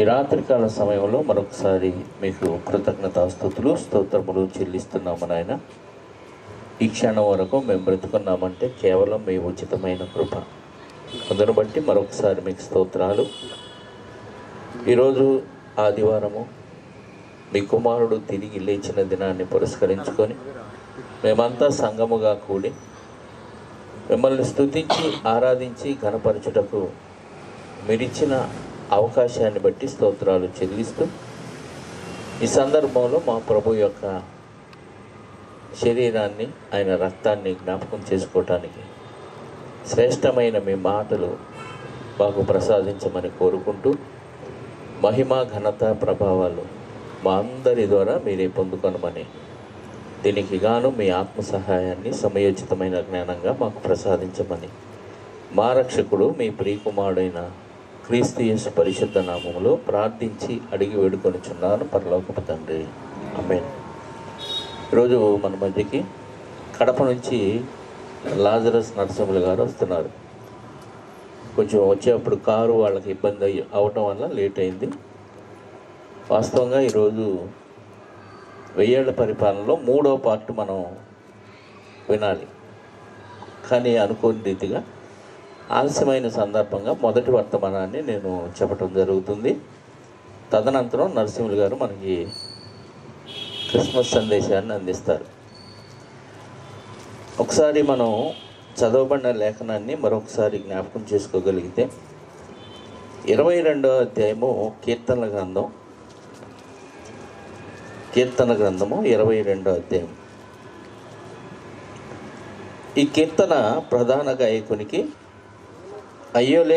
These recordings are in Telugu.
ఈ రాత్రికాల సమయంలో మరొకసారి మీకు కృతజ్ఞతాస్థుతులు స్తోత్రములు చెల్లిస్తున్నాము నాయన ఈ క్షణం వరకు మేము బ్రతుకున్నామంటే కేవలం మీ ఉచితమైన కృప అందును బట్టి మరొకసారి మీకు స్తోత్రాలు ఈరోజు ఆదివారము మీ కుమారుడు తిరిగి లేచిన దినాన్ని పురస్కరించుకొని మేమంతా సంఘముగా కూడి మిమ్మల్ని స్తుతించి ఆరాధించి ఘనపరచుటకు మీరిచ్చిన అవకాశాన్ని బట్టి స్తోత్రాలు చెల్లిస్తూ ఈ సందర్భంలో మా ప్రభు యొక్క శరీరాన్ని ఆయన రక్తాన్ని జ్ఞాపకం చేసుకోవటానికి శ్రేష్టమైన మీ మాటలు మాకు ప్రసాదించమని కోరుకుంటూ మహిమ ఘనత ప్రభావాలు మా అందరి ద్వారా మీరే పొందుకొనమని దీనికి గాను మీ ఆత్మ సహాయాన్ని సమయోచితమైన జ్ఞానంగా మాకు ప్రసాదించమని మా రక్షకుడు మీ ప్రియకుమారుడైన క్రీస్తు యేసు పరిశుద్ధ నామములో ప్రార్థించి అడిగి వేడుకొనిచున్నాను పరలోకపు తండ్రి అమేన్ ఈరోజు మన మధ్యకి కడప నుంచి లాజరస్ నరసింహులు గారు వస్తున్నారు కొంచెం వచ్చేప్పుడు కారు వాళ్ళకి ఇబ్బంది అయ్యి అవటం వల్ల లేట్ అయింది వాస్తవంగా ఈరోజు వెయ్యేళ్ల పరిపాలనలో మూడో పార్ట్ మనం వినాలి కానీ అనుకోని రీతిగా ఆలస్యమైన సందర్భంగా మొదటి వర్తమానాన్ని నేను చెప్పడం జరుగుతుంది తదనంతరం నరసింహులు గారు మనకి క్రిస్మస్ సందేశాన్ని అందిస్తారు ఒకసారి మనం చదవబడిన లేఖనాన్ని మరొకసారి జ్ఞాపకం చేసుకోగలిగితే ఇరవై రెండో అధ్యాయము కీర్తనల గ్రంథం కీర్తన గ్రంథము ఇరవై రెండో అధ్యాయం ఈ కీర్తన ప్రధాన గాయకునికి అయ్యోలే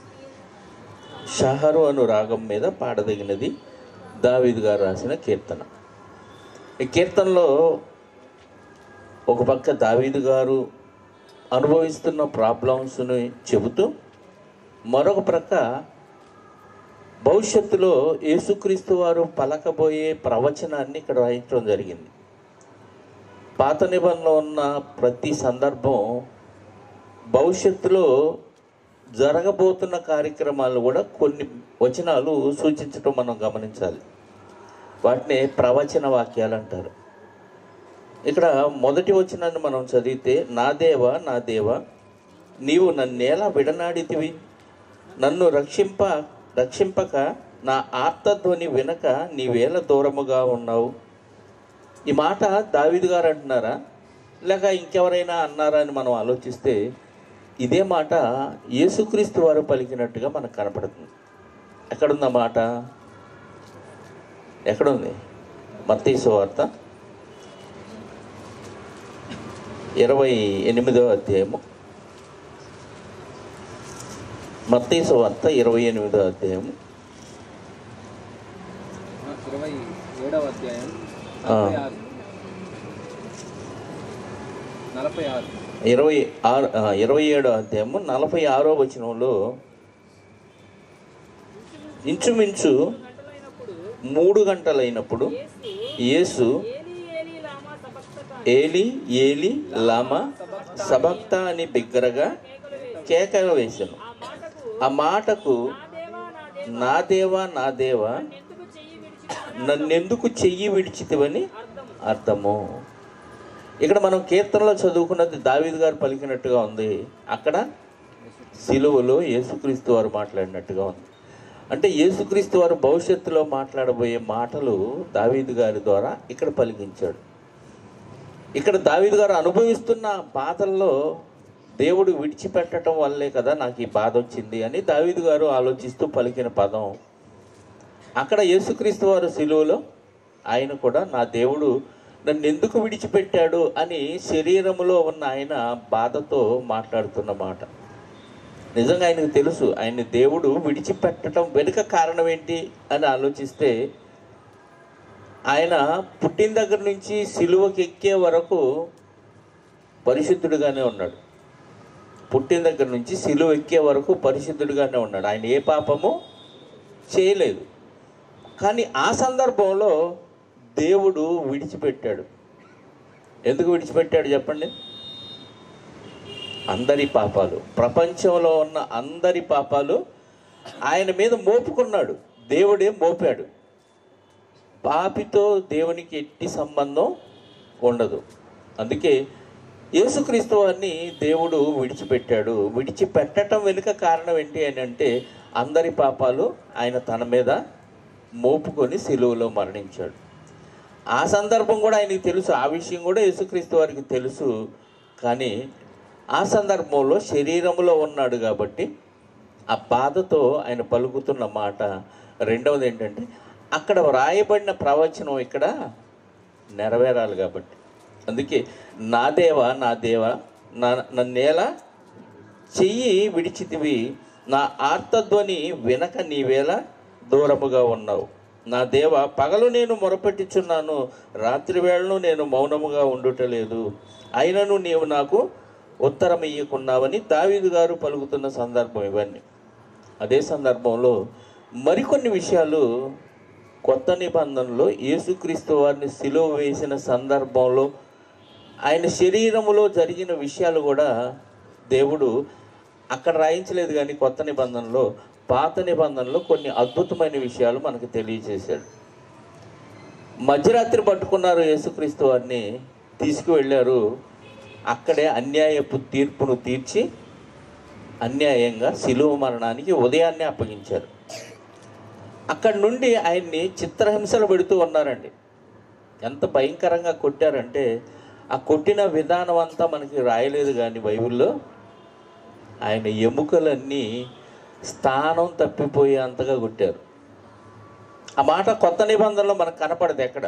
షహరు అను రాగం మీద పాడదగినది దావీద్ గారు రాసిన కీర్తన ఈ కీర్తనలో ఒక పక్క దావీదు గారు అనుభవిస్తున్న ప్రాబ్లమ్స్ని చెబుతూ మరొక ప్రక్క భవిష్యత్తులో యేసుక్రీస్తు వారు పలకబోయే ప్రవచనాన్ని ఇక్కడ రాయించడం జరిగింది పాత నిబంధనలో ఉన్న ప్రతి సందర్భం భవిష్యత్తులో జరగబోతున్న కార్యక్రమాలు కూడా కొన్ని వచనాలు సూచించడం మనం గమనించాలి వాటిని ప్రవచన వాక్యాలు అంటారు ఇక్కడ మొదటి వచనాన్ని మనం చదివితే నా దేవ నా దేవ నీవు నన్నేలా విడనాడితివి నన్ను రక్షింప రక్షింపక నా ఆర్తధ్వని వినక నీవేల దూరముగా ఉన్నావు ఈ మాట దావిద్ గారు అంటున్నారా లేక ఇంకెవరైనా అన్నారా అని మనం ఆలోచిస్తే ఇదే మాట యేసుక్రీస్తు వారు పలికినట్టుగా మనకు కనపడుతుంది ఎక్కడుంది ఆ మాట ఎక్కడుంది మత్తీసు వార్త ఇరవై ఎనిమిదో అధ్యాయము మత్తీసు వార్త ఇరవై ఎనిమిదో అధ్యాయము ఇరవై ఏడవ అధ్యాయం ఆ. నలభై ఆరు నలభై ఆరు ఇరవై ఆరు ఆ, ఇరవై ఏడో అధ్యాయము నలభై ఆరో వచనంలో ఇంచుమించు మూడు గంటలైనప్పుడు యేసు ఏలి ఏలి లామా సబక్త అని బిగ్గరగా కేకలు వేశాను ఆ మాటకు నా దేవా నా దేవా నన్నెందుకు చెయ్యి విడిచితివని అర్థము ఇక్కడ మనం కీర్తనలో చదువుకున్నది దావీద్ గారు పలికినట్టుగా ఉంది అక్కడ సిలువలో యేసుక్రీస్తు వారు మాట్లాడినట్టుగా ఉంది అంటే యేసుక్రీస్తు వారు భవిష్యత్తులో మాట్లాడబోయే మాటలు దావీద్ గారి ద్వారా ఇక్కడ పలికించాడు ఇక్కడ దావీద్ గారు అనుభవిస్తున్న బాధల్లో దేవుడు విడిచిపెట్టడం వల్లే కదా నాకు ఈ బాధ వచ్చింది అని దావీద్ గారు ఆలోచిస్తూ పలికిన పదం అక్కడ యేసుక్రీస్తు వారు సిలువలో ఆయన కూడా నా దేవుడు నన్ను ఎందుకు విడిచిపెట్టాడు అని శరీరములో ఉన్న ఆయన బాధతో మాట్లాడుతున్న మాట నిజంగా ఆయనకు తెలుసు ఆయన దేవుడు విడిచిపెట్టడం వెనుక కారణం ఏంటి అని ఆలోచిస్తే ఆయన పుట్టిన దగ్గర నుంచి సిలువకి ఎక్కే వరకు పరిశుద్ధుడిగానే ఉన్నాడు పుట్టిన దగ్గర నుంచి సిలువ ఎక్కే వరకు పరిశుద్ధుడిగానే ఉన్నాడు ఆయన ఏ పాపము చేయలేదు కానీ ఆ సందర్భంలో దేవుడు విడిచిపెట్టాడు ఎందుకు విడిచిపెట్టాడు చెప్పండి అందరి పాపాలు ప్రపంచంలో ఉన్న అందరి పాపాలు ఆయన మీద మోపుకున్నాడు దేవుడే మోపాడు పాపితో దేవునికి ఎట్టి సంబంధం ఉండదు అందుకే యేసుక్రీస్తు వారిని దేవుడు విడిచిపెట్టాడు విడిచిపెట్టడం వెనుక కారణం ఏంటి అని అంటే అందరి పాపాలు ఆయన తన మీద మోపుకొని సిలువలో మరణించాడు ఆ సందర్భం కూడా ఆయనకి తెలుసు ఆ విషయం కూడా యేసుక్రీస్తు వారికి తెలుసు కానీ ఆ సందర్భంలో శరీరంలో ఉన్నాడు కాబట్టి ఆ బాధతో ఆయన పలుకుతున్న మాట రెండవది ఏంటంటే అక్కడ వ్రాయబడిన ప్రవచనం ఇక్కడ నెరవేరాలి కాబట్టి అందుకే నా దేవ నా దేవ నా నన్నేల చెయ్యి విడిచితివి నా ఆర్తధ్వని వినక నీవేళ దూరముగా ఉన్నావు నా దేవ పగలు నేను మొరపెట్టుచున్నాను రాత్రి వేళను నేను మౌనముగా ఉండుటలేదు అయినను నీవు నాకు ఉత్తరం ఇయ్యకున్నావని దావీదు గారు పలుకుతున్న సందర్భం ఇవన్నీ అదే సందర్భంలో మరికొన్ని విషయాలు కొత్త నిబంధనలో యేసుక్రీస్తు వారిని సిలువ వేసిన సందర్భంలో ఆయన శరీరములో జరిగిన విషయాలు కూడా దేవుడు అక్కడ రాయించలేదు కానీ కొత్త నిబంధనలో పాత నిబంధనలో కొన్ని అద్భుతమైన విషయాలు మనకు తెలియజేశాడు మధ్యరాత్రి పట్టుకున్నారు యేసుక్రీస్తు వారిని తీసుకువెళ్ళారు అక్కడే అన్యాయపు తీర్పును తీర్చి అన్యాయంగా శిలువ మరణానికి ఉదయాన్నే అప్పగించారు అక్కడి నుండి ఆయన్ని చిత్రహింసలు పెడుతూ ఉన్నారండి ఎంత భయంకరంగా కొట్టారంటే ఆ కొట్టిన విధానం అంతా మనకి రాయలేదు కానీ బైబిల్లో ఆయన ఎముకలన్నీ స్థానం తప్పిపోయే అంతగా కొట్టారు ఆ మాట కొత్త నిబంధనలో మనకు కనపడదు ఎక్కడ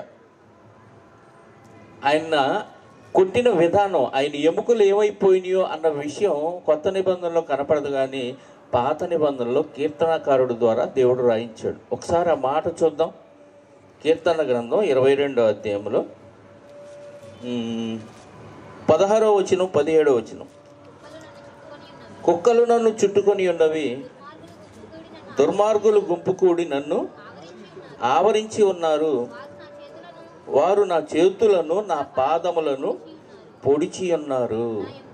ఆయన కొట్టిన విధానం ఆయన ఎముకలు ఏమైపోయినాయో అన్న విషయం కొత్త నిబంధనలో కనపడదు కానీ పాత నిబంధనలో కీర్తనకారుడు ద్వారా దేవుడు రాయించాడు ఒకసారి ఆ మాట చూద్దాం కీర్తన గ్రంథం ఇరవై రెండో అధ్యాయంలో ఉమ్, పదహారో వచనం పదిహేడో వచనం కుక్కలు నన్ను చుట్టుకొని ఉన్నవి దుర్మార్గులు గుంపు కూడి నన్ను ఆవరించి ఉన్నారు వారు నా చేతులను నా పాదములను పొడిచి ఉన్నారు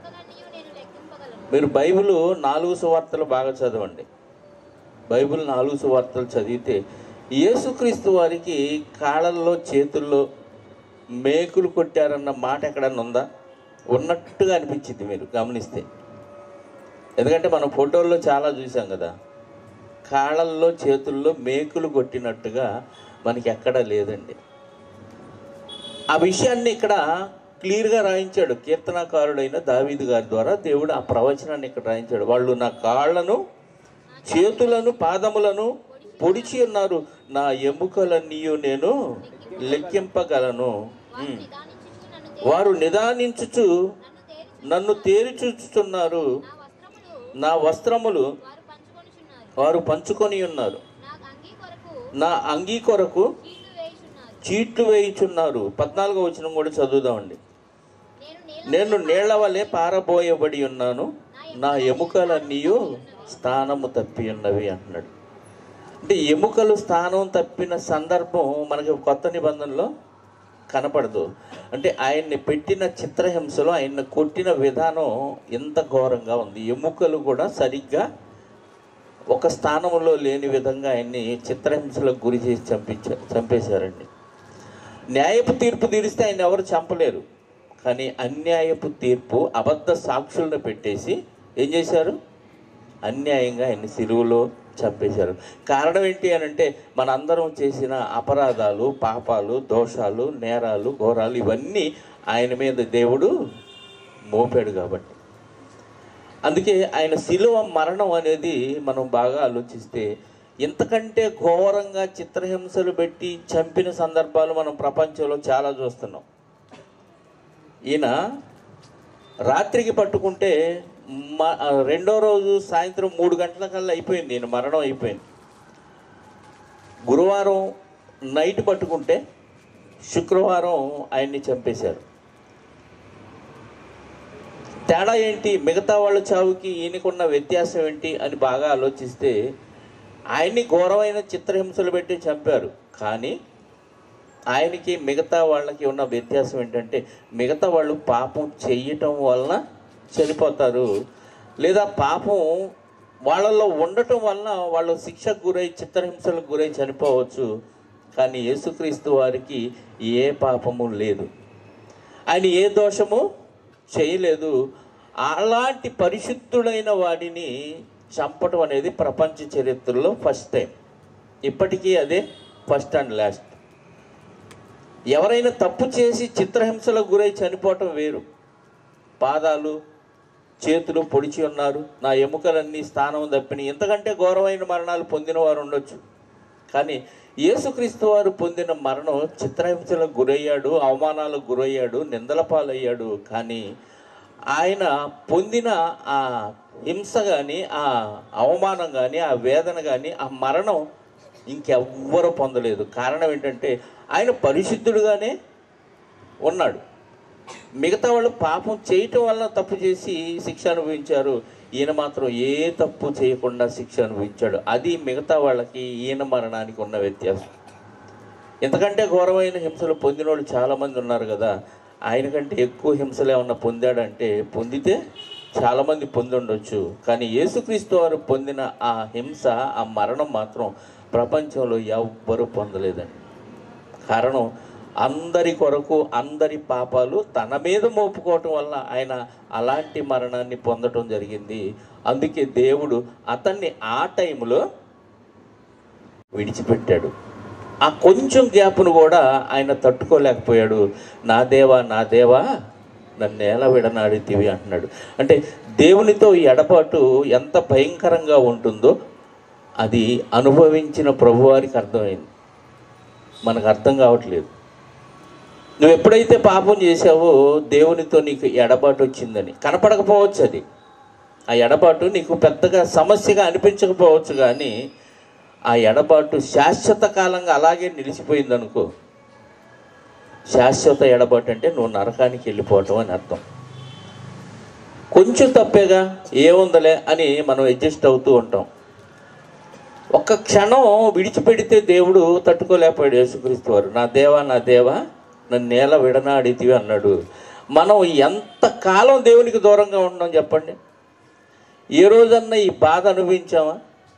మీరు బైబిల్ నాలుగు సువార్తలు బాగా చదవండి బైబిల్ నాలుగు సువార్తలు చదివితే యేసుక్రీస్తు వారికి కాళ్ళల్లో చేతుల్లో మేకులు కొట్టారన్న మాట ఎక్కడన్నా ఉందా ఉన్నట్టుగా అనిపించింది మీరు గమనిస్తే ఎందుకంటే మనం ఫోటోల్లో చాలా చూసాం కదా కాళ్ళల్లో చేతుల్లో మేకులు కొట్టినట్టుగా మనకి ఎక్కడా లేదండి ఆ విషయాన్ని ఇక్కడ క్లియర్గా రాయించాడు కీర్తనాకారుడైన దావీదు గారి ద్వారా దేవుడు ఆ ప్రవచనాన్ని ఇక్కడ రాయించాడు వాళ్ళు నా కాళ్ళను చేతులను పాదములను పొడిచి ఉన్నారు నా ఎముకలన్నీ నేను లెక్కింపగలను ఉమ్. వారు నిదానించుచు నన్ను తేరి చూచుతున్నారు నా వస్త్రములు వారు పంచుకొని ఉన్నారు నా అంగీ కొరకు చీట్లు వేయుచున్నారు పద్నాలుగో వచనం కూడా చదువుదామండి నేను నీళ్ల వలె పారబోయబడి ఉన్నాను నా ఎముకలన్నీ స్థానము తప్పి ఉన్నవి అంటున్నాడు అంటే ఎముకలు స్థానం తప్పిన సందర్భం మనకి కొత్త నిబంధనలో కనపడదు అంటే ఆయన్ని పెట్టిన చిత్రహింసలో ఆయన్ని కొట్టిన విధానం ఎంత ఘోరంగా ఉంది ఎముకలు కూడా సరిగ్గా ఒక స్థానంలో లేని విధంగా ఆయన్ని చిత్రహింసలకు గురి చేసి చంపించా చంపేశారండి న్యాయపు తీర్పు తీరిస్తే ఆయన ఎవరు చంపలేరు కానీ అన్యాయపు తీర్పు అబద్ధ సాక్షులను పెట్టేసి ఏం చేశారు అన్యాయంగా ఆయన్ని సిలువలో చంపేశారు కారణం ఏంటి అని అంటే మనందరం చేసిన అపరాధాలు పాపాలు దోషాలు నేరాలు ఘోరాలు ఇవన్నీ ఆయన మీద దేవుడు మోపాడు కాబట్టి అందుకే ఆయన శిలువ మరణం అనేది మనం బాగా ఆలోచిస్తే ఇంతకంటే ఘోరంగా చిత్రహింసలు పెట్టి చంపిన సందర్భాలు మనం ప్రపంచంలో చాలా చూస్తున్నాం ఈయన రాత్రికి పట్టుకుంటే మ- రెండో రోజు సాయంత్రం మూడు గంటల కల్లా అయిపోయింది ఈయన మరణం అయిపోయింది గురువారం నైట్ పట్టుకుంటే శుక్రవారం ఆయన్ని చంపేశారు తేడా ఏంటి మిగతా వాళ్ళ చావుకి ఈయనకున్న వ్యత్యాసం ఏంటి అని బాగా ఆలోచిస్తే ఆయన్ని ఘోరమైన చిత్రహింసలు పెట్టి చంపారు కానీ ఆయనకి మిగతా వాళ్ళకి ఉన్న వ్యత్యాసం ఏంటంటే మిగతా వాళ్ళు పాపం చెయ్యటం వలన చనిపోతారు లేదా పాపం వాళ్ళల్లో ఉండటం వలన వాళ్ళు శిక్షకు గురై చిత్రహింసలకు గురై చనిపోవచ్చు కానీ యేసుక్రీస్తు వారికి ఏ పాపము లేదు ఆయన ఏ దోషము చేయలేదు అలాంటి పరిశుద్ధుడైన వాడిని చంపటం అనేది ప్రపంచ చరిత్రలో ఫస్ట్ టైం ఇప్పటికీ అదే ఫస్ట్ అండ్ లాస్ట్ ఎవరైనా తప్పు చేసి చిత్రహింసలకు గురై చనిపోవటం వేరు పాదాలు చేతులు పొడిచి ఉన్నారు నా ఎముకలన్నీ స్థానం తప్పిన ఇంతకంటే ఘోరమైన మరణాలు పొందిన వారు ఉండొచ్చు కానీ యేసుక్రీస్తు వారు పొందిన మరణం చిత్రహింసలకు గురయ్యాడు అవమానాలకు గురయ్యాడు నిందల పాలయ్యాడు కానీ ఆయన పొందిన ఆ హింస కానీ ఆ అవమానం కానీ ఆ వేదన కానీ ఆ మరణం ఇంకెవ్వరూ పొందలేదు కారణం ఏంటంటే ఆయన పరిశుద్ధుడుగానే ఉన్నాడు మిగతా వాళ్ళు పాపం చేయటం వల్ల తప్పు చేసి శిక్ష అనుభవించారు ఈయన మాత్రం ఏ తప్పు చేయకుండా శిక్ష అనుభవించాడు అది మిగతా వాళ్ళకి ఈయన మరణానికి ఉన్న వ్యత్యాసం ఎంతకంటే ఘోరమైన హింసలు పొందిన వాళ్ళు చాలామంది ఉన్నారు కదా ఆయన కంటే ఎక్కువ హింసలు ఏమన్నా పొందాడంటే పొందితే చాలామంది పొంది ఉండొచ్చు కానీ యేసుక్రీస్తు వారు పొందిన ఆ హింస ఆ మరణం మాత్రం ప్రపంచంలో ఎవ్వరూ పొందలేదండి కారణం అందరి కొరకు అందరి పాపాలు తన మీద మోపుకోవటం వల్ల ఆయన అలాంటి మరణాన్ని పొందటం జరిగింది అందుకే దేవుడు అతన్ని ఆ టైంలో విడిచిపెట్టాడు ఆ కొంచెం గ్యాప్ను కూడా ఆయన తట్టుకోలేకపోయాడు నా దేవా నా దేవా నన్ను ఎలా విడనాడితివి అంటున్నాడు అంటే దేవునితో ఈ ఎడపాటు ఎంత భయంకరంగా ఉంటుందో అది అనుభవించిన ప్రభువారికి అర్థమైంది మనకు అర్థం కావట్లేదు నువ్వు ఎప్పుడైతే పాపం చేసావో దేవునితో నీకు ఎడబాటు వచ్చిందని కనపడకపోవచ్చు అది ఆ ఎడబాటు నీకు పెద్దగా సమస్యగా అనిపించకపోవచ్చు కానీ ఆ ఎడబాటు శాశ్వత కాలంగా అలాగే నిలిచిపోయింది అనుకో శాశ్వత ఎడబాటు అంటే నువ్వు నరకానికి వెళ్ళిపోవటం అని అర్థం కొంచెం తప్పేగా ఏముందలే అని మనం అడ్జస్ట్ అవుతూ ఉంటాం ఒక్క క్షణం విడిచిపెడితే దేవుడు తట్టుకోలేకపోయాడు యేసుక్రీస్తు వారు నా దేవా నా దేవా నన్ను నేల విడనాడితివి అన్నాడు మనం ఎంత కాలం దేవునికి దూరంగా ఉన్నాం చెప్పండి ఏ రోజన్నా ఈ బాధ అనుభవించామా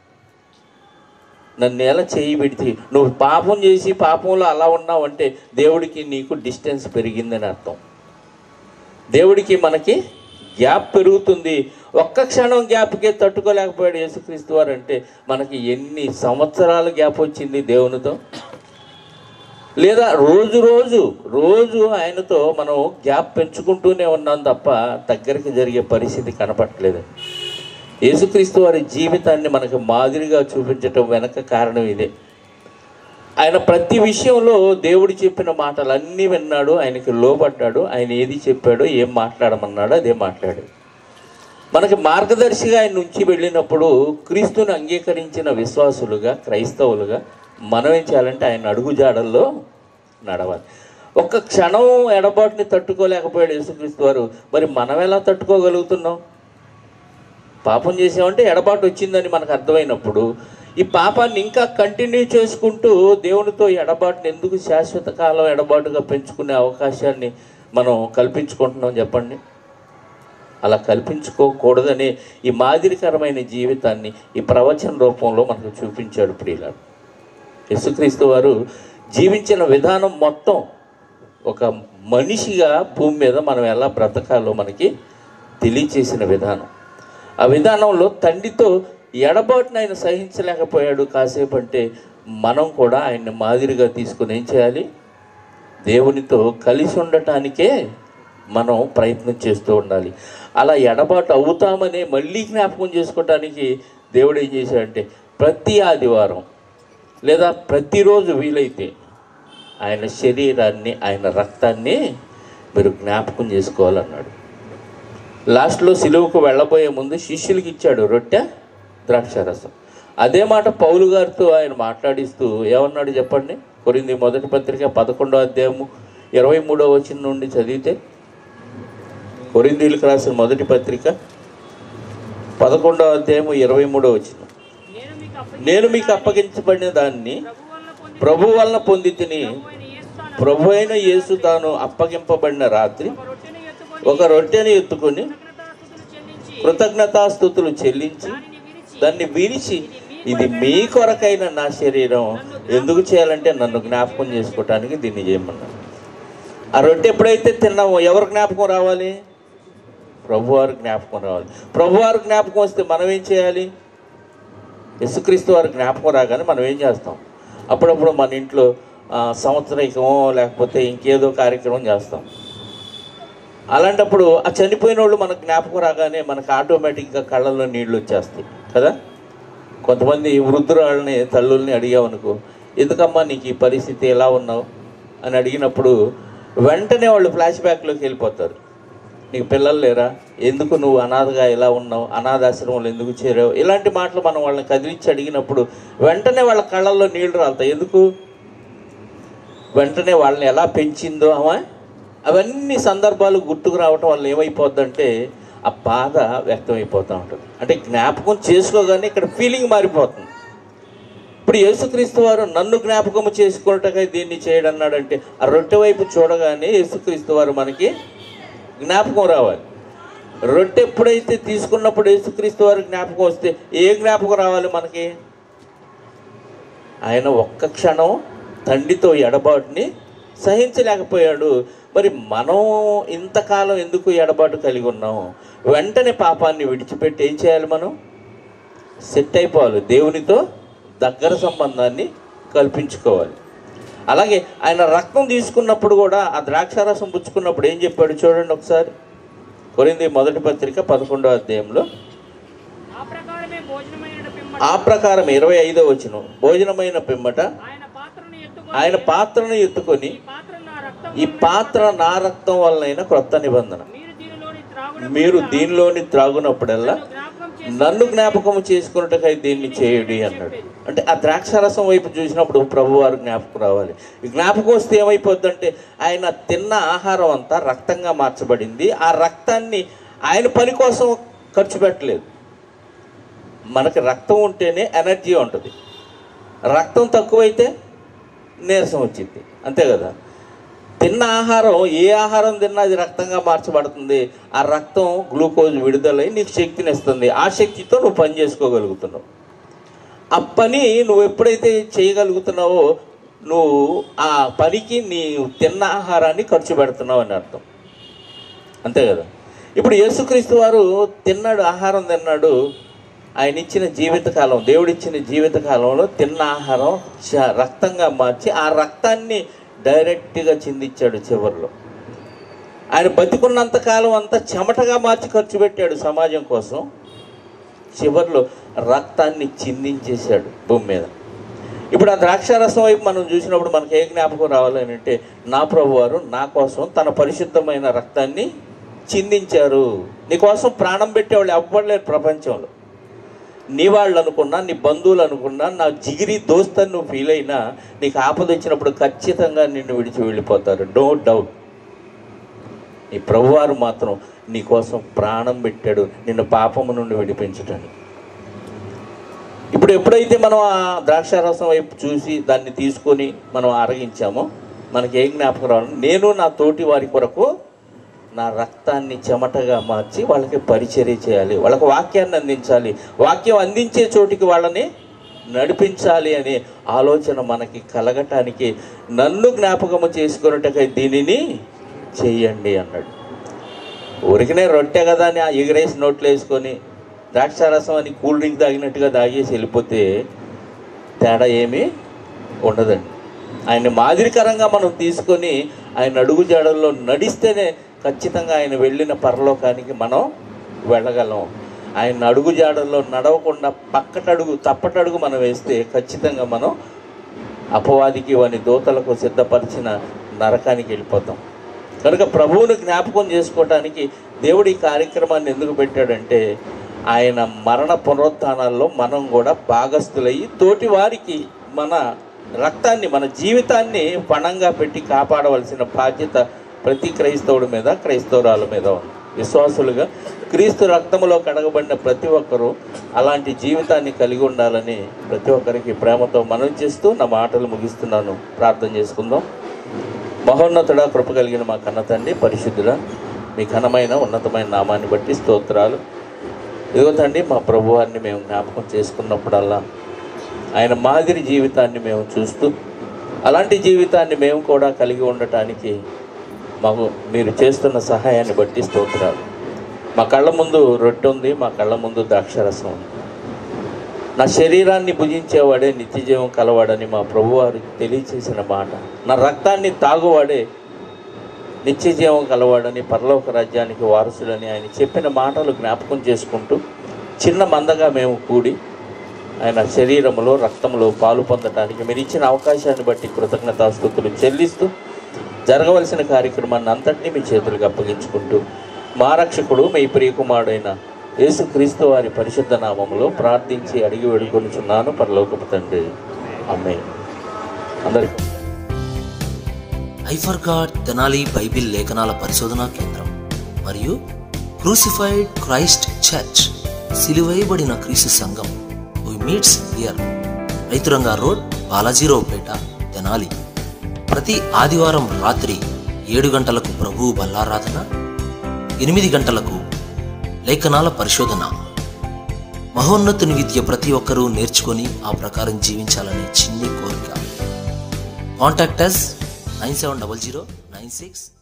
నన్ను నేల చేయి పెడితే నువ్వు పాపం చేసి పాపంలో అలా ఉన్నావంటే దేవుడికి నీకు డిస్టెన్స్ పెరిగిందని అర్థం దేవుడికి మనకి గ్యాప్ పెరుగుతుంది ఒక్క క్షణం గ్యాప్కే తట్టుకోలేకపోయాడు యేసుక్రీస్తు వారు అంటే మనకి ఎన్ని సంవత్సరాల గ్యాప్ వచ్చింది దేవునితో లేదా రోజు రోజు రోజు ఆయనతో మనం గ్యాప్ పెంచుకుంటూనే ఉన్నాం తప్ప దగ్గరికి జరిగే పరిస్థితి కనపట్లేదు యేసుక్రీస్తు వారి జీవితాన్ని మనకు మాదిరిగా చూపించటం వెనక కారణం ఇదే ఆయన ప్రతి విషయంలో దేవుడు చెప్పిన మాటలన్నీ విన్నాడు ఆయనకి లోపడ్డాడు ఆయన ఏది చెప్పాడో ఏం మాట్లాడమన్నాడో అదే మాట్లాడాడు మనకి మార్గదర్శిగా ఆయన నుంచి వెళ్ళినప్పుడు క్రీస్తుని అంగీకరించిన విశ్వాసులుగా క్రైస్తవులుగా మనం ఏం చేయాలంటే ఆయన అడుగుజాడల్లో నడవాలి ఒక్క క్షణం ఎడబాటుని తట్టుకోలేకపోయాడు యేసుక్రీస్తు వారు మరి మనం ఎలా తట్టుకోగలుగుతున్నాం పాపం చేసామంటే ఎడబాటు వచ్చిందని మనకు అర్థమైనప్పుడు ఈ పాపాన్ని ఇంకా కంటిన్యూ చేసుకుంటూ దేవునితో ఎడబాటుని ఎందుకు శాశ్వత కాలం ఎడబాటుగా పెంచుకునే అవకాశాన్ని మనం కల్పించుకుంటున్నాం చెప్పండి అలా కల్పించుకోకూడదని ఈ మాదిరికరమైన జీవితాన్ని ఈ ప్రవచన రూపంలో మనకు చూపించాడు ప్రియులాడు యేసుక్రీస్తు వారు జీవించిన విధానం మొత్తం ఒక మనిషిగా భూమి మీద మనం ఎలా బ్రతకాలో మనకి తెలియచేసిన విధానం ఆ విధానంలో తండ్రితో ఎడబాటును ఆయన సహించలేకపోయాడు కాసేపు అంటే మనం కూడా ఆయన్ని మాదిరిగా తీసుకుని ఏం చేయాలి దేవునితో కలిసి ఉండటానికే మనం ప్రయత్నం చేస్తూ ఉండాలి అలా ఎడబాటు అవుతామనే మళ్ళీ జ్ఞాపకం చేసుకోవటానికి దేవుడు ఏం చేశాడంటే ప్రతి ఆదివారం లేదా ప్రతిరోజు వీలైతే ఆయన శరీరాన్ని ఆయన రక్తాన్ని మీరు జ్ఞాపకం చేసుకోవాలన్నాడు లాస్ట్లో సిలువకు వెళ్ళబోయే ముందు శిష్యులకి ఇచ్చాడు రొట్టె ద్రాక్షారసం అదే మాట పౌలు గారితో ఆయన మాట్లాడిస్తూ ఏమన్నాడు చెప్పండి కొరింది మొదటి పత్రిక పదకొండో అధ్యాయము ఇరవై మూడో వచ్చిన నుండి చదివితే కొరిందీలకు రాసిన మొదటి పత్రిక పదకొండో అధ్యాయము ఇరవై మూడో వచ్చిన నేను మీకు అప్పగించిన నేను మీకు అప్పగించబడిన దాన్ని ప్రభు వలన పొందిన ప్రభు వలన పొందితిని ఆయన యేసు తాను ప్రభు అయిన యేసు తాను అప్పగింపబడిన రాత్రి ఒక రొట్టెను ఎత్తుకొని ఒక రొట్టెని ఎత్తుకొని కృతజ్ఞతాస్తుతులు చెల్లించి కృతజ్ఞతాస్థుతులు చెల్లించి దానిని విరిచి దాన్ని విరిచి ఇది మీ కొరకైన నా శరీరం ఎందుకు చేయాలంటే నన్ను జ్ఞాపకం చేసుకోవటానికి దీన్ని చేయమన్నాడు ఆ రొట్టె ఎప్పుడైతే తిన్నామో ఎవరు జ్ఞాపకం రావాలి ప్రభువారు జ్ఞాపకం రావాలి ప్రభువారు జ్ఞాపకం వస్తే మనం ఏం చేయాలి యేసుక్రీస్తు వారి జ్ఞాపకం రాగానే మనం ఏం చేస్తాం అప్పుడప్పుడు మన ఇంట్లో ఆ, సంవత్సరికమో లేకపోతే ఇంకేదో కార్యక్రమం చేస్తాం అలాంటప్పుడు ఆ చనిపోయిన వాళ్ళు మనకు జ్ఞాపకం రాగానే మనకు ఆటోమేటిక్గా కళ్ళల్లో నీళ్ళు వచ్చేస్తాయి కదా కొంతమంది వృద్ధురాళ్ళని తల్లుల్ని అడిగామనుకో ఎందుకమ్మా నీకు ఈ పరిస్థితి ఎలా ఉన్నావు అని అడిగినప్పుడు వెంటనే వాళ్ళు ఫ్లాష్ బ్యాక్లోకి వెళ్ళిపోతారు నీకు పిల్లలు లేరా ఎందుకు నువ్వు అనాథగా ఎలా ఉన్నావు అనాథాశ్రమంలో ఎందుకు చేరావు ఇలాంటి మాటలు మనం వాళ్ళని కదిలించి అడిగినప్పుడు వెంటనే వాళ్ళ కళ్ళల్లో నీళ్లు రాలుతాయి ఎందుకు వెంటనే వాళ్ళని ఎలా పెంచిందో ఆమె అవన్నీ సందర్భాలు గుర్తుకు రావటం వల్ల ఏమైపోద్దంటే ఆ బాధ వ్యక్తమైపోతూ ఉంటుంది అంటే జ్ఞాపకం చేసుకోగానే ఇక్కడ ఫీలింగ్ మారిపోతుంది ఇప్పుడు యేసుక్రీస్తు వారు నన్ను జ్ఞాపకం చేసుకున్నట్టుగా దీన్ని చేయడం అన్నాడంటే ఆ రొట్టె వైపు చూడగానే యేసుక్రీస్తు వారు మనకి జ్ఞాపకం రావాలి రొట్టె ఎప్పుడైతే తీసుకున్నప్పుడు యేసుక్రీస్తు వారి జ్ఞాపకం వస్తే ఏ జ్ఞాపకం రావాలి మనకి ఆయన ఒక్క క్షణం తండ్రితో ఎడబాటుని సహించలేకపోయాడు మరి మనం ఇంతకాలం ఎందుకు ఎడబాటు కలిగి ఉన్నాం వెంటనే పాపాన్ని విడిచిపెట్టి ఏం చేయాలి మనం సెట్ అయిపోవాలి దేవునితో దగ్గర సంబంధాన్ని కల్పించుకోవాలి అలాగే ఆయన రక్తం తీసుకున్నప్పుడు కూడా ఆ ద్రాక్షారసం పుచ్చుకున్నప్పుడు ఏం చెప్పాడు చూడండి ఒకసారి కొరింది మొదటి పత్రిక పదకొండో అధ్యాయంలో ఆ ప్రకారమే భోజనమైన పిమ్మట ఆ ప్రకారం ఇరవై ఐదో వచ్చిన భోజనమైన పిమ్మట ఆయన పాత్రను ఎత్తుకొని ఆయన పాత్రను ఎత్తుకొని ఈ పాత్ర నా రక్తం ఈ పాత్ర నా రక్తం వలనైన క్రొత్త నిబంధన మీరు దీనిలోని త్రాగుడు మీరు దీనిలోని త్రాగునప్పుడల్లా జ్ఞాపకం చేసి నన్ను జ్ఞాపకం చేసుకున్నట్టుకై దీన్ని చేయుడి అన్నాడు అంటే ఆ ద్రాక్షారసం వైపు చూసినప్పుడు ప్రభువారు జ్ఞాపకం రావాలి ఈ జ్ఞాపకం వస్తే ఏమైపోద్దంటే ఆయన తిన్న ఆహారం అంతా రక్తంగా మార్చబడింది ఆ రక్తాన్ని ఆయన పని కోసం ఖర్చు పెట్టలేదు మనకి రక్తం ఉంటేనే ఎనర్జీ ఉంటుంది రక్తం తక్కువైతే నీరసం వచ్చింది అంతే కదా తిన్న ఆహారం ఏ ఆహారం తిన్నా అది రక్తంగా మార్చబడుతుంది ఆ రక్తం గ్లూకోజ్ విడుదలై నీకు శక్తిని ఇస్తుంది ఆ శక్తితో నువ్వు పని చేసుకోగలుగుతున్నావు ఆ పని నువ్వు ఎప్పుడైతే చేయగలుగుతున్నావో నువ్వు ఆ పనికి నీ తిన్న ఆహారాన్ని ఖర్చు పెడుతున్నావు అని అర్థం అంతే కదా ఇప్పుడు యేసుక్రీస్తు వారు తిన్నాడు ఆహారం తిన్నాడు ఆయన ఇచ్చిన జీవితకాలం దేవుడిచ్చిన జీవితకాలంలో తిన్న ఆహారం చ- రక్తంగా మార్చి ఆ రక్తాన్ని డైరెక్ట్గా చిందించాడు చివరిలో ఆయన బతికున్నంత కాలం అంతా చెమటగా మార్చి ఖర్చు పెట్టాడు సమాజం కోసం చివరిలో రక్తాన్ని చిందించేశాడు భూమి మీద ఇప్పుడు ఆ ద్రాక్షారసం వైపు మనం చూసినప్పుడు మనకి ఏ జ్ఞాపకం రావాలని అంటే నా ప్రభు వారు నా కోసం తన పరిశుద్ధమైన రక్తాన్ని చిందించారు నీ కోసం ప్రాణం పెట్టేవాళ్ళు ఎవ్వలేరు ప్రపంచంలో నీ వాళ్ళు అనుకున్నా నీ బంధువులు అనుకున్నా నా జిగిరి దోస్తని నువ్వు ఫీల్ అయినా నీకు ఆపద వచ్చినప్పుడు ఖచ్చితంగా నిన్ను విడిచి వెళ్ళిపోతారు నో డౌట్ నీ ప్రభువారు మాత్రం నీ కోసం ప్రాణం పెట్టాడు నిన్ను పాపము నుండి విడిపించటానికి ఇప్పుడు ఎప్పుడైతే మనం ఆ ద్రాక్షారసం వైపు చూసి దాన్ని తీసుకొని మనం ఆరగించామో మనకి ఏం జ్ఞాపకం రావాలి నేను నా తోటి వారి కొరకు నా రక్తాన్ని చెమటగా మార్చి వాళ్ళకి పరిచర్య చేయాలి వాళ్ళకి వాక్యాన్ని అందించాలి వాక్యం అందించే చోటికి వాళ్ళని నడిపించాలి అనే ఆలోచన మనకి కలగటానికి నన్ను జ్ఞాపకము చేసుకున్నట్టుగా దీనిని చెయ్యండి అన్నాడు ఉరికినే రొట్టె కదా అని ఆ ఎగిరేసి నోట్లో వేసుకొని ద్రాక్షారసం అని కూల్ డ్రింక్ తాగినట్టుగా తాగేసి వెళ్ళిపోతే తేడా ఏమీ ఉండదండి ఆయన మాదిరికరంగా మనం తీసుకొని ఆయన అడుగు జాడల్లో నడిస్తేనే ఖచ్చితంగా ఆయన వెళ్ళిన పరలోకానికి మనం వెళ్ళగలం ఆయన అడుగు జాడల్లో నడవకుండా పక్కటడుగు తప్పటడుగు మనం వేస్తే ఖచ్చితంగా మనం అపవాదికి వాని దూతలకు సిద్ధపరిచిన నరకానికి వెళ్ళిపోతాం కనుక ప్రభువును జ్ఞాపకం చేసుకోవటానికి దేవుడు ఈ కార్యక్రమాన్ని ఎందుకు పెట్టాడంటే ఆయన మరణ పునరుత్థానాల్లో మనం కూడా భాగస్థులయ్యి తోటి వారికి మన రక్తాన్ని మన జీవితాన్ని పణంగా పెట్టి కాపాడవలసిన బాధ్యత ప్రతి క్రైస్తవుడి మీద క్రైస్తవురాల మీద ఉంది విశ్వాసులుగా క్రీస్తు రక్తములో కడగబడిన ప్రతి ఒక్కరూ అలాంటి జీవితాన్ని కలిగి ఉండాలని ప్రతి ఒక్కరికి ప్రేమతో మనవి చేస్తూ నా మాటలు ముగిస్తున్నాను ప్రార్థన చేసుకుందాం మహోన్నతుడ కృప కలిగిన మా కన్న తండ్రి పరిశుద్ధుడ మీ ఘనమైన ఉన్నతమైన నామాన్ని బట్టి స్తోత్రాలు ఇదిగో తండ్రి మా ప్రభువారిని మేము జ్ఞాపకం చేసుకున్నప్పుడల్లా ఆయన మాదిరి జీవితాన్ని మేము చూస్తూ అలాంటి జీవితాన్ని మేము కూడా కలిగి ఉండటానికి మాకు మీరు చేస్తున్న సహాయాన్ని బట్టి స్తోత్రాలు మా కళ్ళ ముందు రొట్టె ఉంది మా కళ్ళ ముందు ద్రాక్షరసం ఉంది నా శరీరాన్ని భుజించేవాడే నిత్య జీవం కలవాడని మా ప్రభువారు తెలియచేసిన మాట నా రక్తాన్ని తాగువాడే నిత్య జీవం కలవాడని పరలోక రాజ్యానికి వారసుడని ఆయన చెప్పిన మాటలు జ్ఞాపకం చేసుకుంటూ చిన్న మందగా మేము కూడి ఆయన శరీరములో రక్తంలో పాలు పొందటానికి మీరు ఇచ్చిన అవకాశాన్ని బట్టి కృతజ్ఞతాస్థుతులు చెల్లిస్తూ జరగవలసిన కార్యక్రమాన్ని అంతటినీ మీ చేతులకు అప్పగించుకుంటూ మా రక్షకుడు మీ ప్రియకుమారుడైన యేసుక్రీస్తు వారి పరిశుద్ధ నామములో ప్రార్థించి అడిగి వేడుకొనుచున్నాను పరలోకపు తండ్రి అమ్మే అందరికీ ఐఫర్ గాడ్ తెనాలి బైబిల్ లేఖనాల పరిశోధనా కేంద్రం మరియు క్రూసిఫైడ్ క్రైస్ట్ చర్చ్ సిలువైబడిన క్రీస్తు సంఘం we meets here Raithuranga road Balajiraopeta Tenali ప్రతి ఆదివారం రాత్రి ఏడు గంటలకు ప్రభువు బల్లారాధన ఎనిమిది గంటలకు లేఖనాల పరిశోధన మహోన్నతుని విద్య ప్రతి ఒక్కరూ నేర్చుకొని ఆ ప్రకారం జీవించాలనే చిన్ని కోరిక contact us nine seven double zero nine six